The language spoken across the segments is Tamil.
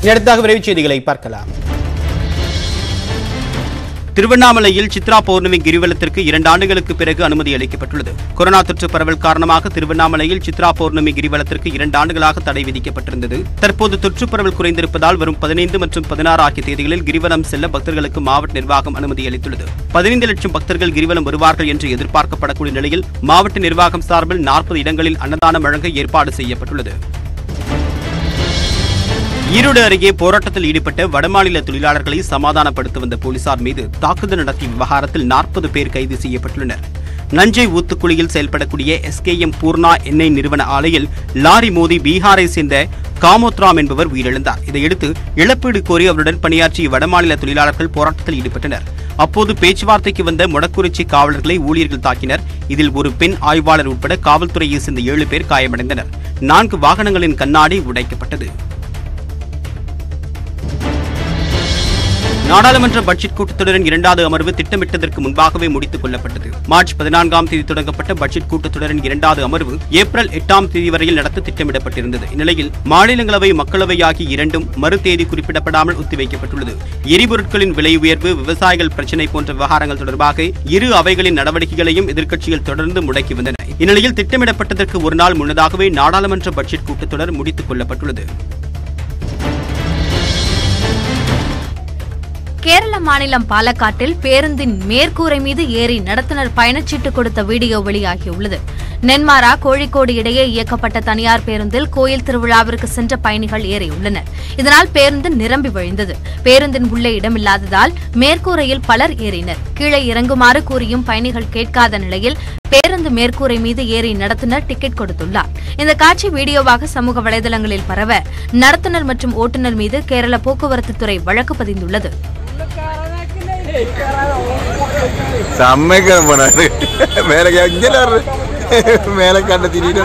அடுத்ததாக விரைவுச் செய்திகளை பார்க்கலாம் திருவண்ணாமலையில் சித்ரா பௌர்ணமி கிரிவலத்திற்கு இரண்டு ஆண்டுகளுக்கு பிறகு அனுமதி அளிக்கப்பட்டுள்ளது கொரோனா தொற்று பரவல் காரணமாக திருவண்ணாமலையில் சித்ரா பௌர்ணமி கிரிவலத்திற்கு இரண்டு ஆண்டுகளாக தடை விதிக்கப்பட்டிருந்தது தற்போது தொற்று பரவல் குறைந்திருப்பதால் வரும் பதினைந்து மற்றும் பதினாறு ஆகிய தேதிகளில் கிரிவலம் செல்ல பக்தர்களுக்கு மாவட்ட நிர்வாகம் அனுமதி அளித்துள்ளது பதினைந்து லட்சம் பக்தர்கள் கிரிவலம் வருவார்கள் என்று எதிர்பார்க்கப்படக்கூடிய நிலையில் மாவட்ட நிர்வாகம் சார்பில் நாற்பது இடங்களில் அன்னதானம் வழங்க ஏற்பாடு செய்யப்பட்டுள்ளது ஈரோடு அருகே போராட்டத்தில் ஈடுபட்ட வடமாநில தொழிலாளர்களை சமாதானப்படுத்த வந்த போலீசார் மீது தாக்குதல் நடத்திய விவகாரத்தில் நாற்பது பேர் கைது செய்யப்பட்டுள்ளனர் நஞ்சை ஊத்துக்குழியில் செயல்படக்கூடிய எஸ்கேஎம் பூர்ணா எண்ணெய் நிறுவன ஆலையில் லாரி மோதி பீகாரை சேர்ந்த காமோத்ராம் என்பவர் உயிரிழந்தார் இதையடுத்து இழப்பீடு கோரி அவருடன் பணியாற்றிய வடமாநில தொழிலாளர்கள் போராட்டத்தில் ஈடுபட்டனர் அப்போது பேச்சுவார்த்தைக்கு வந்த மொடக்குறிச்சி காவலர்களை ஊழியர்கள் தாக்கினர் இதில் ஒரு பெண் ஆய்வாளர் உட்பட காவல்துறையை சேர்ந்த ஏழு பேர் காயமடைந்தனர் நான்கு வாகனங்களின் கண்ணாடி உடைக்கப்பட்டது நாடாளுமன்ற பட்ஜெட் கூட்டத்தொடரின் இரண்டாவது அமர்வு திட்டமிட்டதற்கு முன்பாகவே முடித்துக் கொள்ளப்பட்டது மார்ச் பதினான்காம் தேதி தொடங்கப்பட்ட பட்ஜெட் கூட்டத்தொடரின் இரண்டாவது அமர்வு ஏப்ரல் எட்டாம் தேதி வரையில் நடத்த திட்டமிடப்பட்டிருந்தது இந்நிலையில் மாநிலங்களவை மக்களவை ஆகிய இரண்டும் மறு தேதி குறிப்பிடப்படாமல் ஒத்திவைக்கப்பட்டுள்ளது எரிபொருட்களின் விலை உயர்வு விவசாயிகள் பிரச்சினை போன்ற விவகாரங்கள் தொடர்பாக இரு அவைகளின் நடவடிக்கைகளையும் எதிர்க்கட்சிகள் தொடர்ந்து முடக்கி வந்தன இந்நிலையில் திட்டமிடப்பட்டதற்கு ஒரு நாள் முன்னதாகவே நாடாளுமன்ற பட்ஜெட் கூட்டத்தொடர் முடித்துக் கொள்ளப்பட்டுள்ளது கேரள மாநிலம் பாலக்காட்டில் பேருந்தின் மேற்கூரை மீது ஏறி நடத்துனர் பயணச்சீட்டு கொடுத்த வீடியோ வெளியாகியுள்ளது நென்மாரா கோழிக்கோடு இடையே இயக்கப்பட்ட தனியார் பேருந்தில் கோயில் திருவிழாவிற்கு சென்ற பயணிகள் ஏறியுள்ளனர் இதனால் பேருந்து நிரம்பி வழிந்தது பேருந்தின் உள்ளே இடமில்லாததால் மேற்கூரையில் பலர் ஏறினர் கீழே இறங்குமாறு கூறியும் பயணிகள் கேட்காத நிலையில் பேருந்து மேற்கூரை மீது ஏறி நடத்துனர் டிக்கெட் கொடுத்துள்ளார் இந்த காட்சி வீடியோவாக சமூக வலைதளங்களில் பரவ நடத்துனர் மற்றும் ஓட்டுநர் மீது கேரள போக்குவரத்து துறை வழக்கு பதிந்துள்ளது സമ്മതിക്കണം പോണാണ് മേലെ ഇങ്ങനെ മേലെ കണ്ടെത്തിയിട്ട്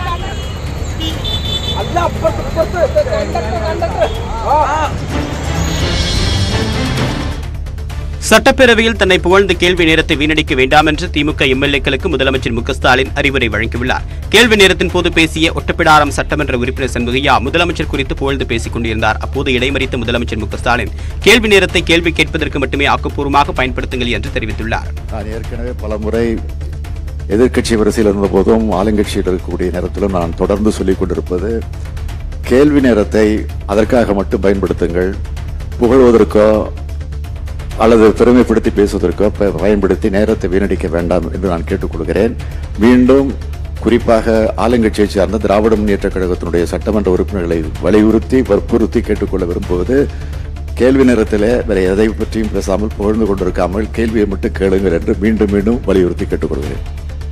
சட்டப்பேரவையில் தன்னை புகழ்ந்து கேள்வி நேரத்தை வீணடிக்க வேண்டாம் என்று திமுக எம்எல்ஏக்களுக்கு முதலமைச்சர் மு க ஸ்டாலின் அறிவுரை வழங்கியுள்ளார் கேள்வி நேரத்தின் போது பேசிய ஒட்டப்பிடாரம் சட்டமன்ற உறுப்பினர் சண்முகையா முதலமைச்சர் குறித்து புகழ்ந்து பேசிக் கொண்டிருந்தார் அப்போது இடைமறித்த முதலமைச்சர் மு க ஸ்டாலின் கேள்வி நேரத்தை கேள்வி கேட்பதற்கு மட்டுமே ஆக்கப்பூர்வமாக பயன்படுத்துங்கள் என்று தெரிவித்துள்ளார் நான் ஏற்கனவே பல முறை எதிர்க்கட்சி வரிசையில் இருந்த போதும் ஆளுங்கட்சியில் இருக்கக்கூடிய நேரத்திலும் நான் தொடர்ந்து சொல்லிக் கொண்டிருப்பது கேள்வி நேரத்தை அதற்காக மட்டும் பயன்படுத்துங்கள் புகழ்வதற்கோ அல்லது பெருமைப்படுத்தி பேசுவதற்கோ ப- பயன்படுத்தி நேரத்தை வீணடிக்க வேண்டாம் என்று நான் கேட்டுக்கொள்கிறேன் மீண்டும் குறிப்பாக ஆளுங்கட்சியை சார்ந்த திராவிட முன்னேற்ற கழகத்தினுடைய சட்டமன்ற உறுப்பினர்களை வலியுறுத்தி வற்புறுத்தி கேட்டுக்கொள்ள விரும்புவது கேள்வி நேரத்திலே வேற எதை பற்றியும் பேசாமல் புகழ்ந்து கொண்டிருக்காமல் கேள்வியை மட்டும் கேளுங்கள் என்று மீண்டும் மீண்டும் வலியுறுத்தி கேட்டுக்கொள்கிறேன்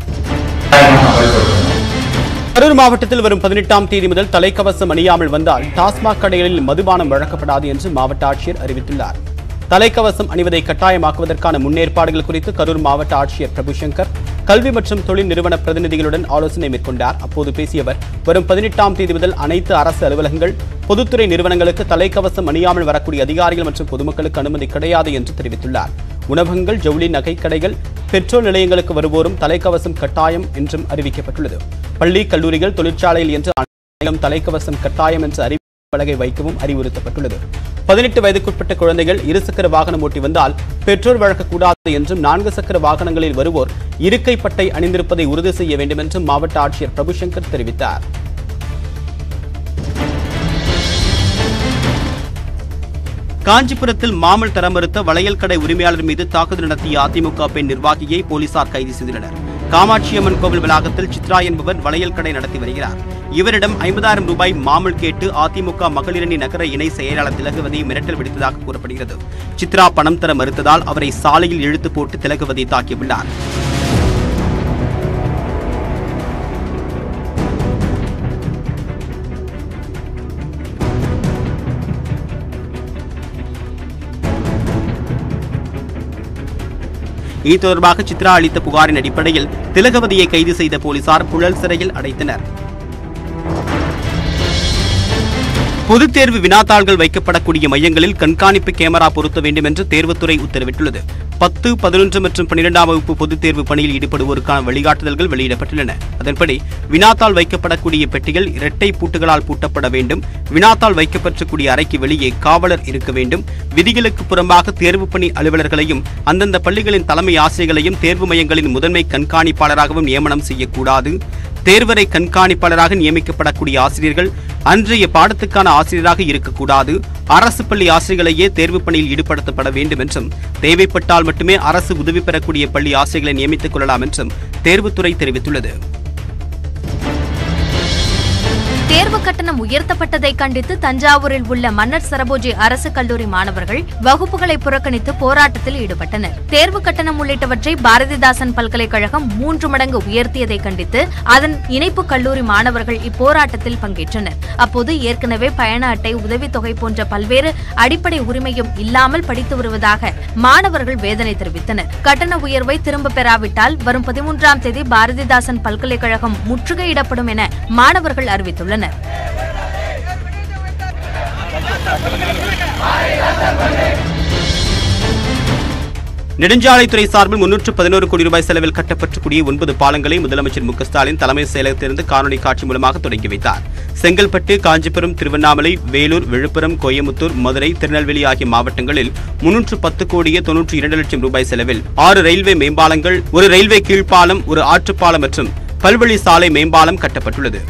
கரூர் மாவட்டத்தில் வரும் பதினெட்டாம் தேதி முதல் தலைக்கவசம் அணியாமல் வந்தால் டாஸ்மாக் கடைகளில் மதுபானம் வழங்கப்படாது என்று மாவட்ட ஆட்சியர் அறிவித்துள்ளார் தலைக்கவசம் அணிவதை கட்டாயமாக்குவதற்கான முன்னேற்பாடுகள் குறித்து கரூர் மாவட்ட ஆட்சியர் பிரபுசங்கர் கல்வி மற்றும் தொழில் நிறுவன பிரதிநிதிகளுடன் ஆலோசனை மேற்கொண்டார் அப்போது பேசிய அவர் வரும் பதினெட்டாம் தேதி முதல் அனைத்து அரசு அலுவலகங்கள் பொதுத்துறை நிறுவனங்களுக்கு தலைக்கவசம் அணியாமல் வரக்கூடிய அதிகாரிகள் மற்றும் பொதுமக்களுக்கு அனுமதி கிடையாது என்று தெரிவித்துள்ளார் உணவகங்கள் ஜவுளி நகைக்கடைகள் பெட்ரோல் நிலையங்களுக்கு வருவோரும் தலைக்கவசம் கட்டாயம் என்றும் அறிவிக்கப்பட்டுள்ளது பள்ளி கல்லூரிகள் தொழிற்சாலையில் என்று அனைவரும் தலைக்கவசம் கட்டாயம் என்ற அறிவிப்பு பலகை வைக்கவும் அறிவுறுத்தப்பட்டுள்ளது பதினெட்டு வயதுக்குட்பட்ட குழந்தைகள் இருசக்கர வாகனம் ஓட்டி வந்தால் பெட்ரோல் வழங்கக்கூடாது என்றும் நான்கு சக்கர வாகனங்களில் வருவோர் இருக்கை பட்டை அணிந்திருப்பதை உறுதி செய்ய வேண்டும் என்றும் மாவட்ட ஆட்சியர் பிரபுசங்கர் தெரிவித்தார் காஞ்சிபுரத்தில் மாமல் தர மறுத்த வளையல் கடை உரிமையாளர் மீது தாக்குதல் நடத்திய அதிமுக பெண் நிர்வாகியை போலீசார் கைது செய்துள்ளனர் காமாட்சியம்மன் கோவில் வளாகத்தில் சித்ரா என்பவர் வளையல் கடை நடத்தி வருகிறார் இவரிடம் ஐம்பதாயிரம் ரூபாய் மாமல் கேட்டு அதிமுக மகளிரணி நகர இணை செயலாளர் திலகவதி மிரட்டல் விடுத்ததாக கூறப்படுகிறது சித்ரா பணம் தர மறுத்ததால் அவரை சாலையில் இழுத்து போட்டு திலகவதி தாக்கியுள்ளார் இது தொடர்பாக சித்ரா அளித்த புகாரின் அடிப்படையில் திலகவதியை கைது செய்த போலீசார் புழல் சிறையில் அடைத்தனர் பொதுத் தேர்வு வினாத்தாள்கள் வைக்கப்படக்கூடிய மையங்களில் கண்காணிப்பு கேமரா பொருத்த வேண்டும் என்று தேர்வுத்துறை உத்தரவிட்டுள்ளது பத்து பதினொன்று மற்றும் பன்னிரெண்டாம் வகுப்பு பொதுத் தேர்வு பணியில் ஈடுபடுவோருக்கான வழிகாட்டுதல்கள் வெளியிடப்பட்டுள்ளன அதன்படி வினாத்தாள் வைக்கப்படக்கூடிய பெட்டிகள் இரட்டை பூட்டுகளால் பூட்டப்பட வேண்டும் வினாத்தாள் வைக்கப்படக்கூடிய அறைக்கு வெளியே காவலர் இருக்க வேண்டும் விதிகளுக்கு புறம்பாக தேர்வு பணி அலுவலர்களையும் அந்தந்த பள்ளிகளின் தலைமை ஆசிரியர்களையும் தேர்வு மையங்களின் முதன்மை கண்காணிப்பாளராகவும் நியமனம் செய்யக்கூடாது தேர்வரை கண்காணிப்பாளராக நியமிக்கப்படக்கூடிய ஆசிரியர்கள் அன்றைய பாடத்துக்கான ஆசிரியராக இருக்கக்கூடாது அரசு பள்ளி ஆசிரியர்களையே தேர்வு பணியில் ஈடுபடுத்தப்பட வேண்டும் என்றும் தேவைப்பட்டால் மட்டுமே அரசு உதவி பெறக்கூடிய பள்ளி ஆசிரியர்களை நியமித்துக் கொள்ளலாம் என்றும் தேர்வுத்துறை தெரிவித்துள்ளது தேர்வு கட்டணம் உயர்த்தப்பட்டதை கண்டித்து தஞ்சாவூரில் உள்ள மன்னர் சரபோஜி அரசு கல்லூரி மாணவர்கள் வகுப்புகளை புறக்கணித்து போராட்டத்தில் ஈடுபட்டனர் தேர்வு கட்டணம் உள்ளிட்டவற்றை பாரதிதாசன் பல்கலைக்கழகம் மூன்று மடங்கு உயர்த்தியதை கண்டித்து அதன் இணைப்பு கல்லூரி மாணவர்கள் இப்போராட்டத்தில் பங்கேற்றனர் அப்போது ஏற்கனவே பயண அட்டை உதவித்தொகை போன்ற பல்வேறு அடிப்படை உரிமையும் இல்லாமல் படித்து வருவதாக மாணவர்கள் வேதனை தெரிவித்தனர் கட்டண உயர்வை திரும்ப பெறாவிட்டால் வரும் பதிமூன்றாம் தேதி பாரதிதாசன் பல்கலைக்கழகம் முற்றுகையிடப்படும் என மாணவர்கள் அறிவித்துள்ளனர் நெடுஞ்சாலைத்துறை சார்பில் முன்னூற்று பதினோரு கோடி ரூபாய் செலவில் கட்டப்பட்டுக்கூடிய ஒன்பது பாலங்களை முதலமைச்சர் மு க ஸ்டாலின் தலைமை செயலகத்திலிருந்து காணொலி காட்சி மூலமாக தொடங்கி வைத்தார் செங்கல்பட்டு காஞ்சிபுரம் திருவண்ணாமலை வேலூர் விழுப்புரம் கோயமுத்தூர் மதுரை திருநெல்வேலி ஆகிய மாவட்டங்களில் முன்னூற்று பத்து கோடியே தொன்னூற்றி இரண்டு லட்சம் ரூபாய் செலவில் ஆறு ரயில்வே மேம்பாலங்கள் ஒரு ரயில்வே கீழ்ப்பாலம் ஒரு ஆற்றுப்பாலம் மற்றும் பல்வழி சாலை மேம்பாலம் கட்டப்பட்டுள்ளது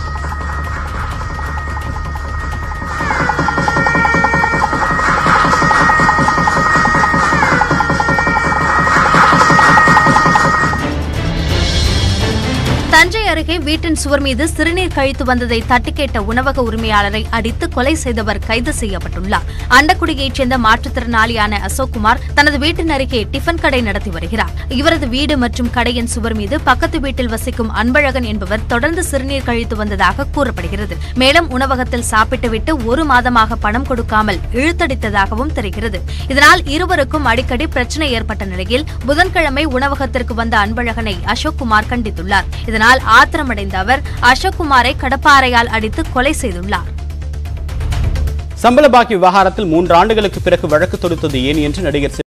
தஞ்சை அருகே வீட்டின் சுவர் மீது சிறுநீர் கழித்து வந்ததை தட்டி கேட்ட உணவக உரிமையாளரை அடித்து கொலை செய்தவர் கைது செய்யப்பட்டுள்ளார் அண்டக்குடியைச் சேர்ந்த மாற்றுத்திறனாளியான அசோக்குமார் தனது வீட்டின் அருகே டிஃபன் கடை நடத்தி வருகிறார் இவரது வீடு மற்றும் கடையின் சுவர் மீது பக்கத்து வீட்டில் வசிக்கும் அன்பழகன் என்பவர் தொடர்ந்து சிறுநீர் கழித்து வந்ததாக கூறப்படுகிறது மேலும் உணவகத்தில் சாப்பிட்டுவிட்டு ஒரு மாதமாக பணம் கொடுக்காமல் இழுத்தடித்ததாகவும் தெரிகிறது இதனால் இருவருக்கும் அடிக்கடி பிரச்சனை ஏற்பட்ட நிலையில் புதன்கிழமை உணவகத்திற்கு வந்த அன்பழகனை அசோக்குமார் கண்டித்துள்ளார் இதனால் ஆத்திரமடைந்த அவர் அசோக்குமாரை கடப்பாறையால் அடித்து கொலை செய்துள்ளார் சம்பள பாக்கி விவகாரத்தில் மூன்று ஆண்டுகளுக்கு பிறகு வழக்கு தொடுத்தது ஏன் என்று நடிகர்